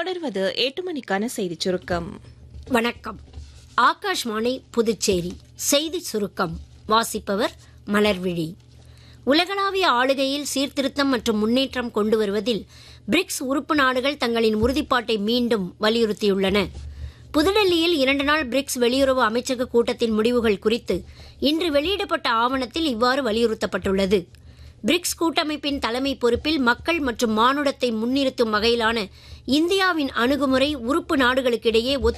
தொடர்வது எட்டு மணிக்கான செய்திச் சுருக்கம் வணக்கம் ஆகாஷ்வாணி புதுச்சேரி செய்தி சுருக்கம் வாசிப்பவர் மலர்விழி உலகளாவிய ஆளுகையில் சீர்திருத்தம் மற்றும் முன்னேற்றம் கொண்டு வருவதில் பிரிக்ஸ் உறுப்பு நாடுகள் தங்களின் உறுதிப்பாட்டை மீண்டும் வலியுறுத்தியுள்ளன புதுடெல்லியில் இரண்டு நாள் பிரிக்ஸ் வெளியுறவு அமைச்சக கூட்டத்தின் முடிவுகள் குறித்து இன்று வெளியிடப்பட்ட ஆவணத்தில் இவ்வாறு வலியுறுத்தப்பட்டுள்ளது பிரிக்ஸ் கூட்டமைப்பின் தலைமை பொறுப்பில் மக்கள் மற்றும் மானுடத்தை முன்னிறுத்தும் வகையிலான இந்தியாவின் அணுகுமுறை உறுப்பு நாடுகளுக்கிடையே